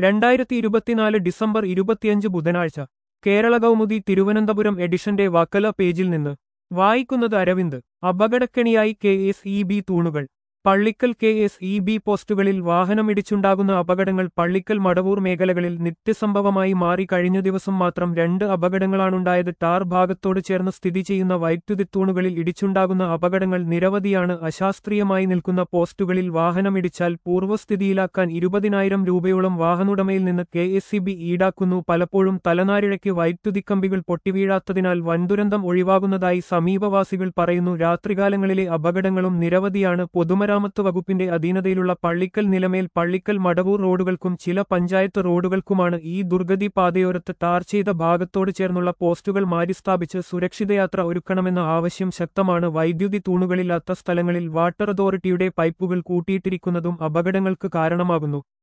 രണ്ടായിരത്തി ഇരുപത്തിനാല് ഡിസംബർ ഇരുപത്തിയഞ്ച് ബുധനാഴ്ച കേരള കൗമുദി തിരുവനന്തപുരം എഡിഷന്റെ വക്കല പേജിൽ നിന്ന് വായിക്കുന്നത് അരവിന്ദ് അപകടക്കെണിയായി കെ എസ് ഇ ബി തൂണുകൾ Pallikkal K S E B പോസ്റ്റുകളിൽ വാഹനമിടിച്ചുണ്ടാകുന്ന അപകടങ്ങൾ പള്ളിക്കൽ മടവൂർ മേഖലകളിൽ നിത്യസംഭവമായി മാറി കഴിഞ്ഞ ദിവസം മാത്രം രണ്ട് അപകടങ്ങളാണുണ്ടായത് ടാർ ഭാഗത്തോട് ചേർന്ന് സ്ഥിതി ചെയ്യുന്ന വൈദ്യുതി തൂണുകളിൽ ഇടിച്ചുണ്ടാകുന്ന അപകടങ്ങൾ നിരവധിയാണ് അശാസ്ത്രീയമായി നിൽക്കുന്ന പോസ്റ്റുകളിൽ വാഹനമിടിച്ചാൽ പൂർവ്വസ്ഥിതിയിലാക്കാൻ ഇരുപതിനായിരം രൂപയോളം വാഹനുടമയിൽ നിന്ന് കെ എസ് ഇ ബി ഈടാക്കുന്നു പലപ്പോഴും തലനാരിഴയ്ക്ക് വൈദ്യുതി കമ്പികൾ പൊട്ടിവീഴാത്തതിനാൽ വൻദുരന്തം ഒഴിവാകുന്നതായി സമീപവാസികൾ പറയുന്നു രാത്രികാലങ്ങളിലെ അപകടങ്ങളും നിരവധിയാണ് പൊതുമരാമത്ത് വകുപ്പിന്റെ അധീനതയിലുള്ള പള്ളിക്കൽ നിലമേൽ പള്ളിക്കൽ മടവൂർ റോഡുകൾക്കും ചില പഞ്ചായത്ത് റോഡുകൾക്കുമാണ് ഈ ദുർഗതി പാതയോരത്ത് ടാർ ചെയ്ത ഭാഗത്തോട് ചേർന്നുള്ള പോസ്റ്റുകൾ മാറ്റിസ്ഥാപിച്ച് സുരക്ഷിതയാത്ര ഒരുക്കണമെന്ന ആവശ്യം ശക്തമാണ് വൈദ്യുതി തൂണുകളില്ലാത്ത സ്ഥലങ്ങളിൽ വാട്ടർ അതോറിറ്റിയുടെ പൈപ്പുകൾ കൂട്ടിയിട്ടിരിക്കുന്നതും അപകടങ്ങൾക്ക് കാരണമാകുന്നു